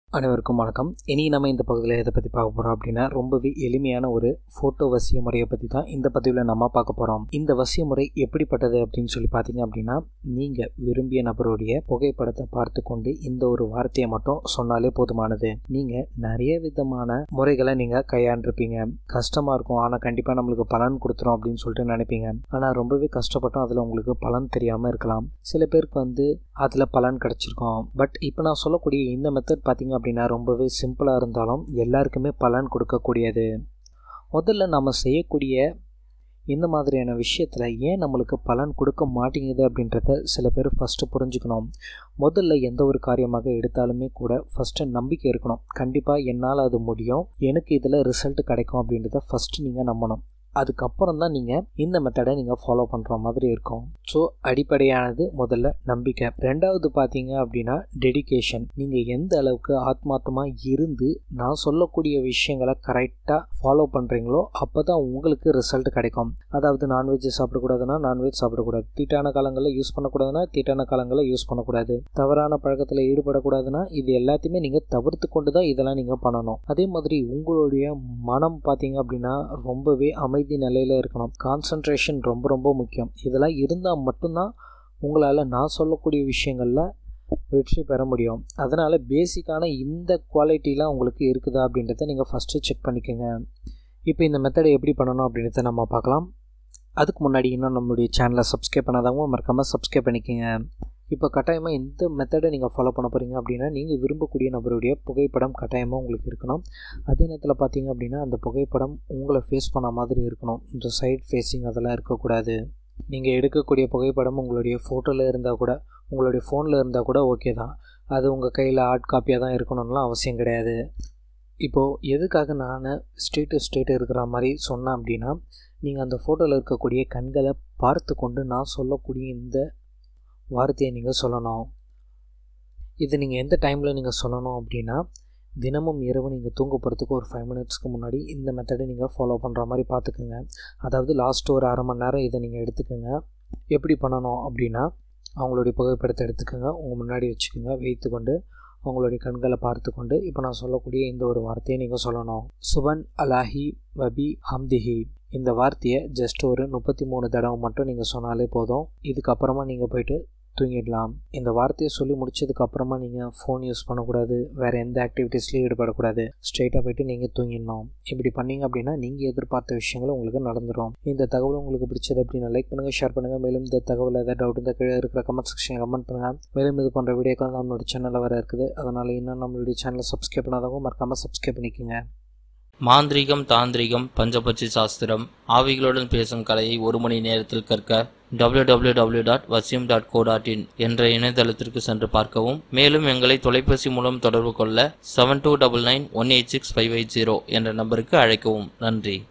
அனைவருக்கும் வணக்கம் இனி நம்ம இந்த பகுதியில் எதை பற்றி பார்க்க போகிறோம் அப்படின்னா ரொம்பவே எளிமையான ஒரு ஃபோட்டோ வசிய முறையை பற்றி தான் இந்த பதிவில் நம்ம பார்க்க போகிறோம் இந்த வசிய முறை எப்படிப்பட்டது அப்படின்னு சொல்லி பார்த்தீங்க அப்படின்னா நீங்கள் விரும்பிய நபருடைய புகைப்படத்தை பார்த்து கொண்டு இந்த ஒரு வார்த்தையை மட்டும் சொன்னாலே போதுமானது நீங்கள் நிறைய விதமான முறைகளை நீங்கள் கையாண்டிருப்பீங்க கஷ்டமாக இருக்கும் ஆனால் கண்டிப்பாக நம்மளுக்கு பலன் கொடுத்துரும் அப்படின்னு சொல்லிட்டு நினைப்பீங்க ஆனால் ரொம்பவே கஷ்டப்பட்டோம் அதில் உங்களுக்கு பலன் தெரியாமல் இருக்கலாம் சில பேருக்கு வந்து அதில் பலன் கிடச்சிருக்கும் பட் இப்போ நான் சொல்லக்கூடிய இந்த மெத்தட் பார்த்தீங்க அப்படின்னா ரொம்பவே சிம்பிளாக இருந்தாலும் எல்லாருக்குமே பலன் கொடுக்கக்கூடியது முதல்ல நம்ம செய்யக்கூடிய இந்த மாதிரியான விஷயத்தில் ஏன் நம்மளுக்கு பலன் கொடுக்க மாட்டேங்குது அப்படின்றத சில பேர் ஃபஸ்ட்டு புரிஞ்சுக்கணும் முதல்ல எந்த ஒரு காரியமாக எடுத்தாலுமே கூட ஃபஸ்ட்டு நம்பிக்கை இருக்கணும் கண்டிப்பாக என்னால் அது முடியும் எனக்கு இதில் ரிசல்ட் கிடைக்கும் அப்படின்றத ஃபஸ்ட்டு நீங்கள் நம்பணும் அதுக்கப்புறம் தான் நீங்கள் இந்த மெத்தடை நீங்கள் ஃபாலோ பண்ணுற மாதிரி இருக்கும் ஸோ அடிப்படையானது முதல்ல நம்பிக்கை ரெண்டாவது பார்த்தீங்க அப்படின்னா டெடிகேஷன் நீங்கள் எந்த அளவுக்கு ஆத்மார்த்தமாக இருந்து நான் சொல்லக்கூடிய விஷயங்களை கரெக்டாக ஃபாலோ பண்ணுறீங்களோ அப்போ தான் உங்களுக்கு ரிசல்ட் கிடைக்கும் அதாவது நான்வெஜ் சாப்பிடக்கூடாதுன்னா நான்வெஜ் சாப்பிடக்கூடாது தீட்டான காலங்களில் யூஸ் பண்ணக்கூடாதுன்னா தீட்டான காலங்களில் யூஸ் பண்ணக்கூடாது தவறான பழக்கத்தில் ஈடுபடக்கூடாதுன்னா இது எல்லாத்தையுமே நீங்கள் தவிர்த்து கொண்டு தான் இதெல்லாம் நீங்கள் பண்ணணும் அதே மாதிரி உங்களுடைய மனம் பார்த்தீங்க அப்படின்னா ரொம்பவே அமை அமைதி நிலையில் இருக்கணும் கான்சன்ட்ரேஷன் ரொம்ப ரொம்ப முக்கியம் இதெல்லாம் இருந்தால் மட்டும்தான் உங்களால் நான் சொல்லக்கூடிய விஷயங்களில் வெற்றி பெற முடியும் அதனால் பேசிக்கான இந்த குவாலிட்டிலாம் உங்களுக்கு இருக்குதா அப்படின்றத நீங்கள் ஃபஸ்ட்டு செக் பண்ணிக்கோங்க இப்போ இந்த மெத்தடை எப்படி பண்ணணும் அப்படின்றத நம்ம பார்க்கலாம் அதுக்கு முன்னாடி இன்னும் நம்மளுடைய சேனலை சப்ஸ்கிரைப் பண்ணாதவங்க மறக்காமல் சப்ஸ்கிரைப் பண்ணிக்கோங்க இப்போ கட்டாயமாக எந்த மெத்தடை நீங்கள் ஃபாலோ பண்ண போகிறீங்க அப்படின்னா நீங்கள் விரும்பக்கூடிய நபருடைய புகைப்படம் கட்டாயமாக உங்களுக்கு இருக்கணும் அதே நேரத்தில் பார்த்தீங்க அப்படின்னா அந்த புகைப்படம் உங்களை ஃபேஸ் பண்ண மாதிரி இருக்கணும் இந்த சைட் ஃபேஸிங் அதெல்லாம் இருக்கக்கூடாது நீங்கள் எடுக்கக்கூடிய புகைப்படம் உங்களுடைய ஃபோட்டோவில் இருந்தால் கூட உங்களுடைய ஃபோனில் இருந்தால் கூட ஓகே தான் அது உங்கள் கையில் ஹார்ட் காப்பியாக தான் இருக்கணும்லாம் அவசியம் கிடையாது இப்போது எதுக்காக நான் ஸ்டேட்டு ஸ்டேட்டு இருக்கிற மாதிரி சொன்னேன் அப்படின்னா நீங்கள் அந்த ஃபோட்டோவில் இருக்கக்கூடிய கண்களை பார்த்து கொண்டு நான் சொல்லக்கூடிய இந்த வார்த்தையை நீங்கள் சொல்லணும் இது நீங்கள் எந்த டைமில் நீங்கள் சொல்லணும் அப்படின்னா தினமும் இரவு நீங்கள் தூங்க போகிறதுக்கு ஒரு ஃபைவ் மினிட்ஸ்க்கு முன்னாடி இந்த மெத்தடை நீங்கள் ஃபாலோ பண்ணுற மாதிரி பார்த்துக்குங்க அதாவது லாஸ்ட் ஒரு அரை மணி நேரம் இதை நீங்கள் எடுத்துக்கோங்க எப்படி பண்ணணும் அப்படின்னா அவங்களுடைய புகைப்படத்தை எடுத்துக்கோங்க உங்கள் முன்னாடி வச்சுக்கோங்க வைத்து கொண்டு அவங்களுடைய கண்களை பார்த்து கொண்டு இப்போ நான் சொல்லக்கூடிய இந்த ஒரு வார்த்தையை நீங்கள் சொல்லணும் சுபன் அலாஹி வபி ஹம்திஹி இந்த வார்த்தையை ஜஸ்ட் ஒரு முப்பத்தி மூணு தடவை மட்டும் நீங்கள் சொன்னாலே போதும் இதுக்கப்புறமா நீங்கள் போயிட்டு தூங்கிடலாம் இந்த வார்த்தையை சொல்லி முடிச்சதுக்கு அப்புறமா நீங்கள் ஃபோன் யூஸ் பண்ணக்கூடாது வேறு எந்த ஆக்டிவிட்டீஸ்லையும் ஈடுபடக்கூடாது ஸ்ட்ரெயிட்டாக போயிட்டு நீங்கள் தூங்கிடணும் இப்படி பண்ணீங்க அப்படின்னா நீங்கள் எதிர்பார்த்த விஷயங்கள் உங்களுக்கு நடந்துடும் இந்த தகவல் உங்களுக்கு பிடிச்சது அப்படின்னா லைக் பண்ணுங்கள் ஷேர் பண்ணுங்கள் மேலும் இந்த தகவல் ஏதாவது டவுட் இந்த கீழே இருக்கிற கமெண்ட் செக்ஷன் கமெண்ட் பண்ணுங்கள் மேலும் இது போன்ற வீடியோக்கள் நம்மளோட சேனலில் வர இருக்குது அதனால் இன்னும் நம்மளுடைய சேனலை சப்ஸ்கிரைப் பண்ணாதவங்க மறக்காமல் சப்ஸ்கிரைப் பண்ணிக்கோங்க மாந்திரிகம் தாந்திரிகம் பஞ்சபட்சி சாஸ்திரம் ஆவிகளுடன் பேசும் கலையை ஒரு மணி நேரத்தில் கற்க W W W dot Vasiyam dot co dot in என்ற இணையதளத்திற்கு சென்று பார்க்கவும் மேலும் எங்களை தொலைபேசி மூலம் தொடர்பு கொள்ள seven two double nine one eight six five eight zero என்ற நம்பருக்கு அழைக்கவும் நன்றி